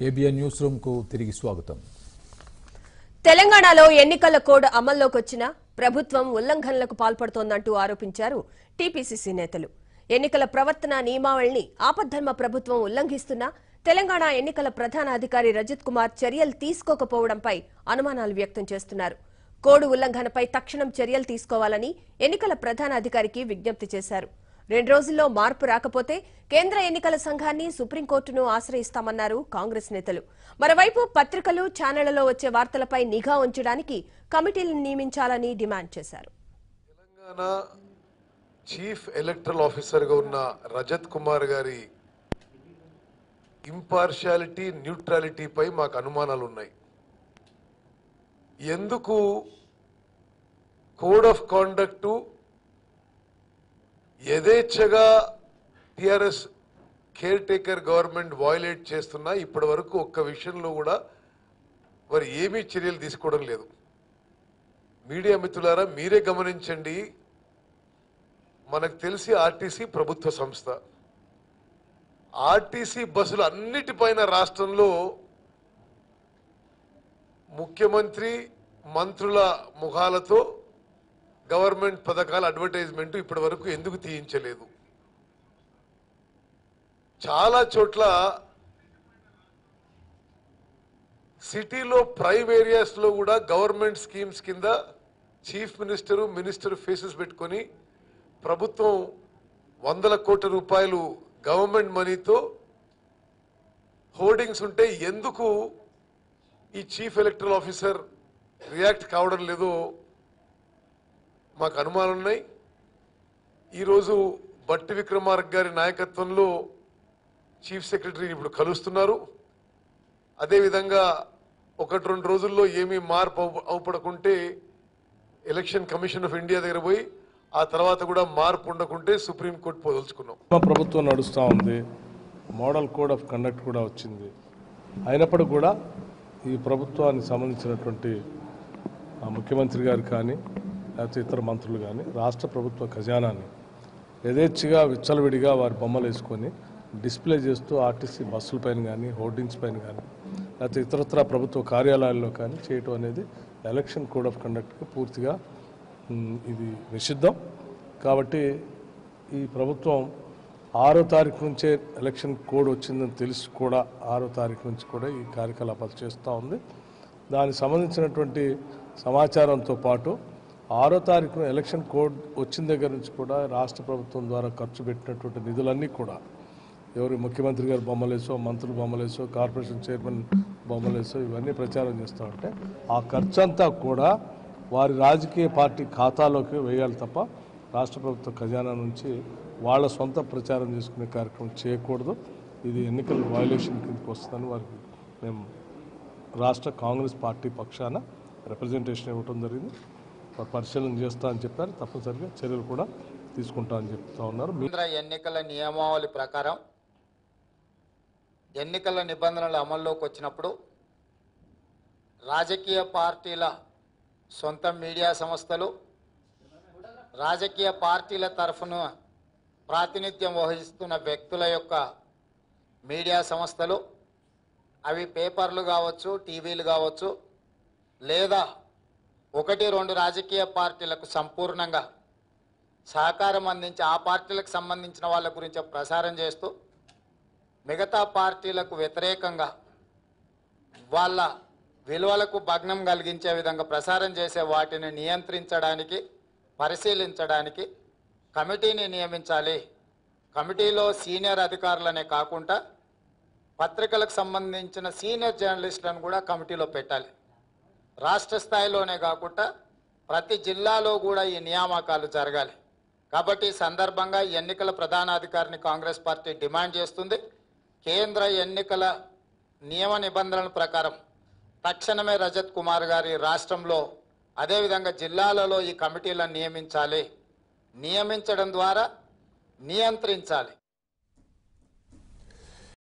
ABN news room కు తిరిగి స్వాగతం తెలంగాణలో ఎన్నికల కోడ్ అమల్లోకి వచ్చినా ప్రభుత్వం ఉల్లంఘనలకు పాల్పడుతోందంటూ ఆరోపించారు టీపీసీసీ నేతలు ఎన్నికల ప్రవర్తన నియమావళిని ఆపద్ధర్మ ప్రభుత్వం ఉల్లంఘిస్తున్నా తెలంగాణ ఎన్నికల ప్రధాన అధికారి రజత్ కుమార్ చర్యలు తీసుకోకపోవడంపై అనుమానాలు వ్యక్తం చేస్తున్నారు కోడ్ ఉల్లంఘనపై తక్షణం చర్యలు తీసుకోవాలని ఎన్నికల ప్రధాన అధికారికి విజ్ఞప్తి చేశారు రెండు రోజుల్లో మార్పు రాకపోతే కేంద్ర ఎన్నికల సంఘాన్ని సుప్రీంకోర్టును ఆశ్రయిస్తామన్నారు కాంగ్రెస్ నేతలు మరోవైపు పత్రికలు ఛానళ్లలో వచ్చే వార్తలపై నిఘా ఉంచడానికి కమిటీలను నియమించాలని డిమాండ్ చేశారు తెలంగాణ చీఫ్ ఎలక్టరల్ ఆఫీసర్గా ఉన్న రజత్ కుమార్ గారి ఇంపార్షియాలిటీ న్యూట్రాలిటీపై మాకు అనుమానాలు ఉన్నాయి ఎందుకు కోడ్ ఆఫ్ కాండక్ట్ యథేచ్ఛగా TRS care taker government violate చేస్తున్నా ఇప్పటి వరకు ఒక్క విషయంలో కూడా వారు ఏమీ చర్యలు తీసుకోవడం లేదు మీడియా మిత్రులారా మీరే గమనించండి మనకు తెలిసి ఆర్టీసీ ప్రభుత్వ సంస్థ ఆర్టీసీ బస్సులు అన్నిటిపైన రాష్ట్రంలో ముఖ్యమంత్రి మంత్రుల ముఖాలతో గవర్నమెంట్ పథకాల అడ్వర్టైజ్మెంట్ ఇప్పటి వరకు ఎందుకు తీయించలేదు చాలా చోట్ల సిటీలో ప్రైమ్ ఏరియాస్ లో కూడా గవర్నమెంట్ స్కీమ్స్ కింద చీఫ్ మినిస్టర్ మినిస్టర్ ఫేసెస్ పెట్టుకొని ప్రభుత్వం వందల కోట్ల రూపాయలు గవర్నమెంట్ మనీతో హోర్డింగ్స్ ఉంటే ఎందుకు ఈ చీఫ్ ఎలక్టరల్ ఆఫీసర్ రియాక్ట్ కావడం లేదో మాకు అనుమానాలు ఉన్నాయి ఈరోజు బట్టి విక్రమార్క గారి నాయకత్వంలో చీఫ్ సెక్రటరీని ఇప్పుడు కలుస్తున్నారు అదేవిధంగా ఒకటి రెండు రోజుల్లో ఏమీ మార్పు అవు- అవుపడకుంటే ఎలక్షన్ కమిషన్ ఆఫ్ ఇండియా దగ్గర పోయి ఆ తర్వాత కూడా మార్పు ఉండకుంటే సుప్రీంకోర్టు పోదలుచుకున్నాం మా ప్రభుత్వం నడుస్తూ ఉంది మోడల్ కోడ్ ఆఫ్ కండక్ట్ కూడా వచ్చింది అయినప్పటికీ కూడా ఈ ప్రభుత్వానికి సంబంధించినటువంటి ఆ ముఖ్యమంత్రి గారు కానీ లేకపోతే ఇతర మంత్రులు కానీ రాష్ట్ర ప్రభుత్వ ఖజానాన్ని యథేచ్ఛగా విచ్చలవిడిగా వారి బొమ్మలు వేసుకొని డిస్ప్లే చేస్తూ ఆర్టీసీ బస్సులపైన కానీ హోర్డింగ్స్ పైన కానీ లేకపోతే ఇతరత్ర ప్రభుత్వ కార్యాలయాల్లో కానీ చేయటం అనేది ఎలక్షన్ కోడ్ ఆఫ్ కండక్ట్కి పూర్తిగా మ్, ఇది నిషిద్ధం కాబట్టి ఈ ప్రభుత్వం ఆరో తారీఖు నుంచే ఎలక్షన్ కోడ్ వచ్చిందని తెలిసి కూడా ఆరో తారీఖు నుంచి కూడా ఈ కార్యకలాపాలు చేస్తూ ఉంది దానికి సంబంధించినటువంటి సమాచారంతో పాటు ఆరో తారీఖున ఎలక్షన్ కోడ్ వచ్చిన దగ్గర నుంచి కూడా రాష్ట్ర ప్రభుత్వం ద్వారా ఖర్చు పెట్టినటువంటి నిధులన్నీ కూడా ఎవరు ముఖ్యమంత్రి గారు బొమ్మలేసో మంత్రులు బొమ్మలేసో కార్పొరేషన్ చైర్మన్ బొమ్మలేసో ఇవన్నీ ప్రచారం చేస్తూ ఉంటే ఆ ఖర్చు అంతా కూడా వారి రాజకీయ పార్టీ ఖాతాలోకి వేయాలి తప్ప రాష్ట్ర ప్రభుత్వ ఖజానా నుంచి వాళ్ళ సొంత ప్రచారం చేసుకునే కార్యక్రమం చేయకూడదు ఇది ఎన్నికల వయలేషన్ కిందకి వస్తుందని వారికి మేము రాష్ట్ర కాంగ్రెస్ పార్టీ పక్షాన రిప్రజెంటేషన్ ఇవ్వడం జరిగింది వారు పరిశీలన చేస్తా అని చెప్పారు తప్పనిసరిగా చర్యలు కూడా తీసుకుంటా అని చెప్తా ఉన్నారు మీ- కేంద్ర ఎన్నికల నియమావళి ప్రకారం ఎన్నికల నిబంధనలు అమల్లోకి వచ్చినప్పుడు రాజకీయ పార్టీల సొంత మీడియా సంస్థలు రాజకీయ పార్టీల తరఫున ప్రాతినిధ్యం వహిస్తున్న వ్యక్తుల యొక్క మీడియా సంస్థలు అవి పేపర్లు కావచ్చు టీవీలు కావచ్చు లేదా ఒకటి రెండు రాజకీయ పార్టీలకు సంపూర్ణంగా సహకారం అందించి ఆ పార్టీలకు సంబంధించిన వాళ్ళ గురించి ప్రసారం చేస్తూ మిగతా పార్టీలకు వ్యతిరేకంగా వాళ్ళ విలువలకు భగ్నం కలిగించే విధంగా ప్రసారం చేసే వాటిని నియంత్రించడానికి పరిశీలించడానికి కమిటీని నియమించాలి కమిటీలో సీనియర్ అధికారులనే కాకుండా పత్రికలకు సంబంధించిన సీనియర్ జర్నలిస్టులను కూడా కమిటీలో పెట్టాలి రాష్ట్ర స్థాయిలోనే కాకుండా ప్రతి జిల్లాలో కూడా ఈ నియామకాలు జరగాలి కాబట్టి ఈ సందర్భంగా ఎన్నికల ప్రధానాధికారిని కాంగ్రెస్ పార్టీ డిమాండ్ చేస్తుంది కేంద్ర ఎన్నికల నియమ నిబంధనల ప్రకారం తక్షణమే రజత్ కుమార్ గారి రాష్ట్రంలో అదేవిధంగా జిల్లాలలో ఈ కమిటీలను నియమించాలి నియమించడం ద్వారా నియంత్రించాలి